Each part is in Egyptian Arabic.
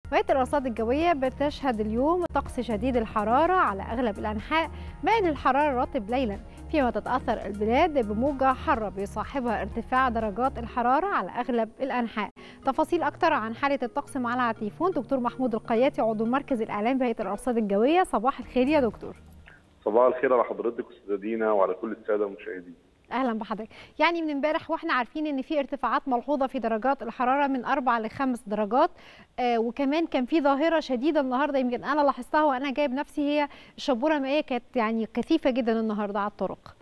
هيئة الأرصاد الجوية بتشهد اليوم طقس شديد الحرارة على أغلب الأنحاء مائل الحرارة رطب ليلا فيما تتأثر البلاد بموجة حارة بيصاحبها ارتفاع درجات الحرارة على أغلب الأنحاء تفاصيل أكتر عن حالة الطقس معنا على التليفون دكتور محمود القياتي عضو مركز الإعلام بهيئة الأرصاد الجوية صباح الخير يا دكتور صباح الخير على حضرتك استاذه دينا وعلى كل الساده المشاهدين اهلا بحضرتك يعني من امبارح واحنا عارفين ان في ارتفاعات ملحوظه في درجات الحراره من أربع لخمس درجات آه وكمان كان في ظاهره شديده النهارده يمكن انا لاحظتها وانا جايب نفسي هي الشبوره المائيه كانت يعني كثيفه جدا النهارده على الطرق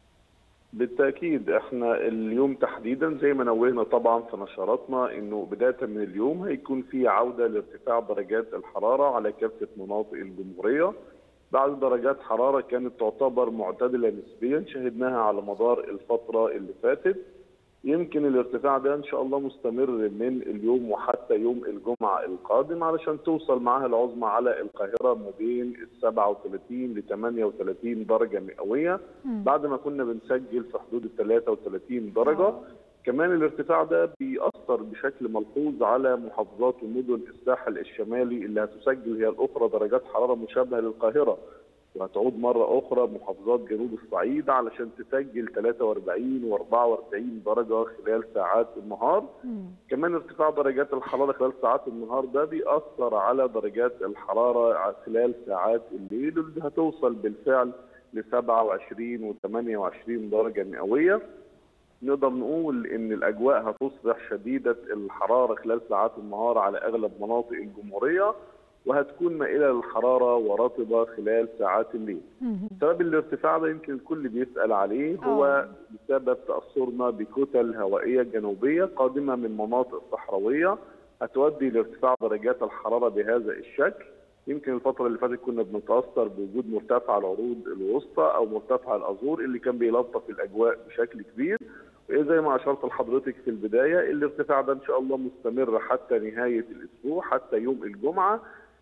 بالتاكيد احنا اليوم تحديدا زي ما نوهنا طبعا في نشراتنا انه بدايه من اليوم هيكون في عوده لارتفاع درجات الحراره على كافه مناطق الجمهوريه بعد درجات حرارة كانت تعتبر معتدلة نسبيا شهدناها على مدار الفترة اللي فاتت يمكن الارتفاع ده ان شاء الله مستمر من اليوم وحتى يوم الجمعة القادم علشان توصل معها العظمى على القاهرة ما بين ال 37 ل 38 درجة مئوية بعد ما كنا بنسجل في حدود ال 33 درجة كمان الارتفاع ده بيأثر بشكل ملحوظ على محافظات ومدن الساحل الشمالي اللي هتسجل هي الأخرى درجات حرارة مشابهة للقاهرة وهتعود مرة أخرى محافظات جنوب الصعيد علشان تسجل 43 و44 درجة خلال ساعات النهار مم. كمان ارتفاع درجات الحرارة خلال ساعات النهار ده بيأثر على درجات الحرارة خلال ساعات الليل اللي هتوصل بالفعل ل 27 و 28 درجة مئوية نقدر نقول ان الاجواء هتصبح شديده الحراره خلال ساعات النهار على اغلب مناطق الجمهوريه وهتكون مائله للحراره ورطبه خلال ساعات الليل. مم. سبب الارتفاع ده يمكن الكل بيسال عليه هو آه. بسبب تاثرنا بكتل هوائيه جنوبيه قادمه من مناطق صحراويه هتؤدي لارتفاع درجات الحراره بهذا الشكل. يمكن الفترة اللي فاتت كنا بنتأثر بوجود مرتفع العروض الوسطى أو مرتفع الأزور اللي كان بيلطف الأجواء بشكل كبير زي ما اشرت لحضرتك في البدايه الارتفاع ده ان شاء الله مستمر حتى نهايه الاسبوع حتى يوم الجمعه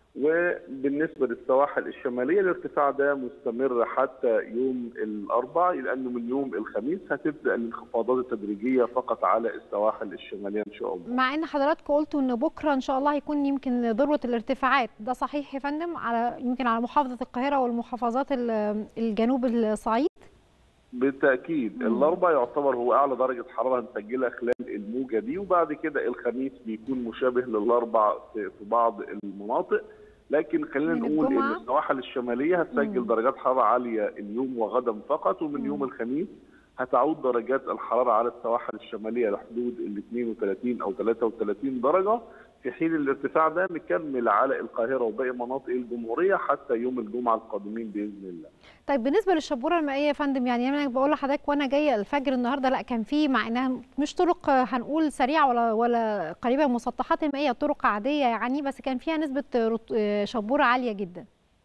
وبالنسبه للسواحل الشماليه الارتفاع ده مستمر حتى يوم الاربعاء لانه من يوم الخميس هتبدا الانخفاضات التدريجيه فقط على السواحل الشماليه ان شاء الله. مع ان حضراتكم قلتوا ان بكره ان شاء الله هيكون يمكن ذروه الارتفاعات ده صحيح يا فندم على يمكن على محافظه القاهره والمحافظات ال- الجنوب الصعيد بالتاكيد مم. الاربعاء يعتبر هو اعلى درجه حراره هنسجلها خلال الموجه دي وبعد كده الخميس بيكون مشابه للاربع في في بعض المناطق لكن خلينا من نقول ان الجمعة؟ السواحل الشماليه هتسجل مم. درجات حراره عاليه اليوم وغدا فقط ومن مم. يوم الخميس هتعود درجات الحراره على السواحل الشماليه لحدود ال 32 او 33 درجه في حين الارتفاع ده مكمل على القاهره وباقي مناطق الجمهوريه حتى يوم الجمعه القادمين باذن الله. طيب بالنسبه للشبوره المائيه يا فندم يعني انا بقول لحضرتك وانا جايه الفجر النهارده لا كان في مع انها مش طرق هنقول سريعه ولا ولا قريبه من مسطحات المائيه طرق عاديه يعني بس كان فيها نسبه رط- شبوره عاليه جدا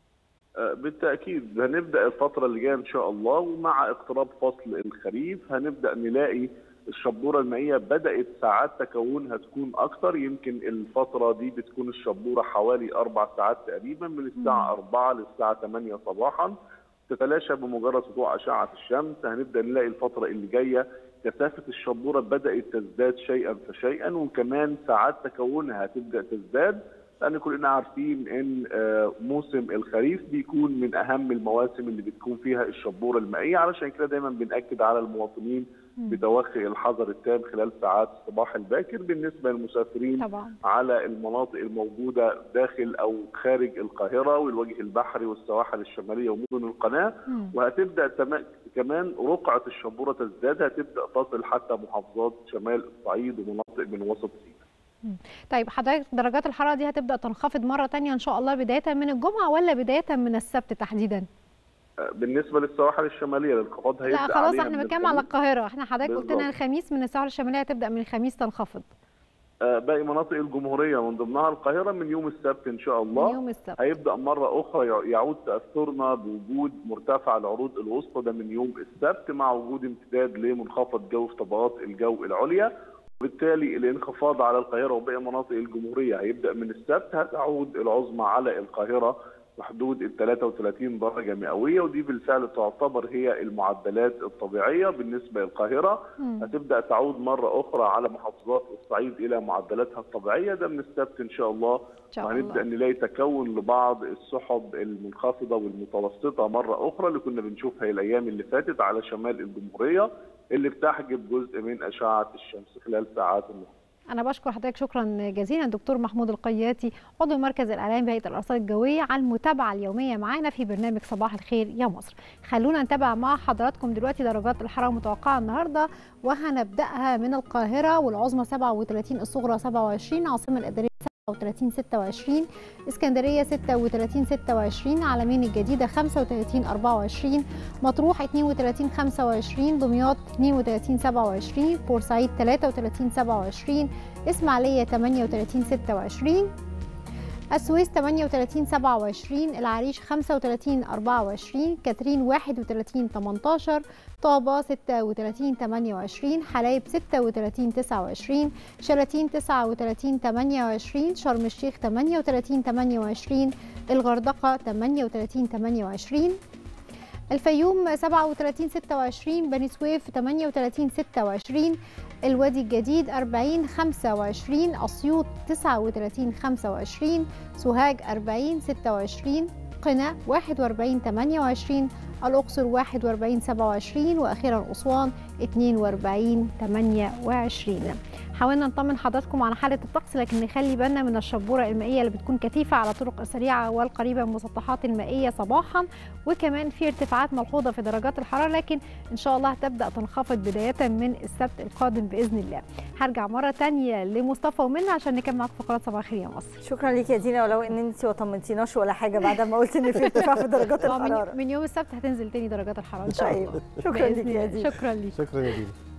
آه، بالتأكيد هنبدأ الفترة اللي جاية إن شاء الله ومع اقتراب فصل الخريف هنبدأ نلاقي الشبورة المائية بدأت ساعات تكونها تكون أكتر يمكن الفترة دي بتكون الشبورة حوالي أربع ساعات تقريبا من الساعة 4 للساعة 8 صباحا تتلاشى بمجرد سطوع أشعة الشمس هنبدأ نلاقي الفترة اللي جاية كثافة الشبورة بدأت تزداد شيئا فشيئا وكمان ساعات تكونها هتبدأ تزداد لان كلنا عارفين ان آه، موسم الخريف بيكون من اهم المواسم اللي بتكون فيها الشبوره المائيه علشان كده دايما بناكد على المواطنين مم. بتوخي الحذر التام خلال ساعات الصباح الباكر بالنسبه للمسافرين طبعا على المناطق الموجوده داخل او خارج القاهره والوجه البحري والسواحل الشماليه ومدن القناه مم. وهتبدا تما- كمان رقعه الشبوره تزداد هتبدا تصل حتى محافظات شمال الصعيد ومناطق من وسط سيناء طيب حضرتك درجات الحراره دي هتبدا تنخفض مره تانية ان شاء الله بدايه من الجمعه ولا بدايه من السبت تحديدا بالنسبه للسواحل الشماليه الانخفاض هيبدا لا خلاص عليها احنا من بنتكلم على الخميس. القاهره احنا حضرتك قلت لنا بالظبط. الخميس من الساحل الشماليه هتبدا من الخميس تنخفض آه، باقي مناطق الجمهوريه من ضمنها القاهره من يوم السبت ان شاء من الله يوم السبت هيبدا مره اخرى يع- يعود تاثرنا بوجود مرتفع العروض الوسطى ده من يوم السبت مع وجود امتداد لمنخفض جو في طبقات الجو العليا وبالتالي الانخفاض على القاهره وباقي مناطق الجمهوريه هيبدا من السبت هتعود العظمى على القاهره في حدود ال 33 درجه مئويه ودي بالفعل تعتبر هي المعدلات الطبيعيه بالنسبه للقاهره مم. هتبدا تعود مره اخرى على محافظات الصعيد الى معدلاتها الطبيعيه ده من السبت ان شاء الله ان شاء وهنبدا الله نلاقي تكون لبعض السحب المنخفضه والمتوسطه مره اخرى اللي كنا بنشوفها الايام اللي فاتت على شمال الجمهوريه اللي بتحجب جزء من اشعه الشمس خلال ساعات النهار. انا بشكر حضرتك شكرا جزيلا دكتور محمود القياتي عضو مركز الاعلام بهيئه الارصاد الجويه على المتابعه اليوميه معانا في برنامج صباح الخير يا مصر خلونا نتابع مع حضراتكم دلوقتي درجات الحراره المتوقعه النهارده وهنبداها من القاهره والعظمى 37 الصغرى 27 عاصمه الاداريه 37 26 اسكندريه 36 26 عالمين الجديده 35 24 مطروح 32 25 دمياط 32 27 بورسعيد 33 27 اسماعيليه 38 26 السويس 38 27 العريش 35 24 كاترين 31 18 طابة 36 28 حلايب 36 29 شلاتين 39 28 شرم الشيخ 38 28 الغردقة 38 28 الفيوم 37 26 بني سويف 38 26 الوادي الجديد 40 25 أسيوط 39 25 سوهاج 40 26 قنا 41 28 الأقصر 41 27 وأخيرا أسوان 42 28 حاولنا نطمن حضراتكم على حالة الطقس لكن نخلي بالنا من الشبورة المائية اللي بتكون كثيفة على الطرق السريعة والقريبة من المسطحات المائية صباحا وكمان في ارتفاعات ملحوظة في درجات الحرارة لكن إن شاء الله هتبدأ تنخفض بداية من السبت القادم بإذن الله هرجع مرة تانية لمصطفى ومنى عشان نكمل معاكم فقرات صباح الخير يا مصر شكرا ليك يا دينا ولو ان انت ما طمنتيناش ولا حاجه بعد ما قلت ان في ارتفاع في درجات آه، من- الحراره من يوم السبت هتنزل تاني درجات الحرارة إن شاء الله طيب شكرا بإذن ليك يا الله. دينا شكرا ليك شكرا يا دينا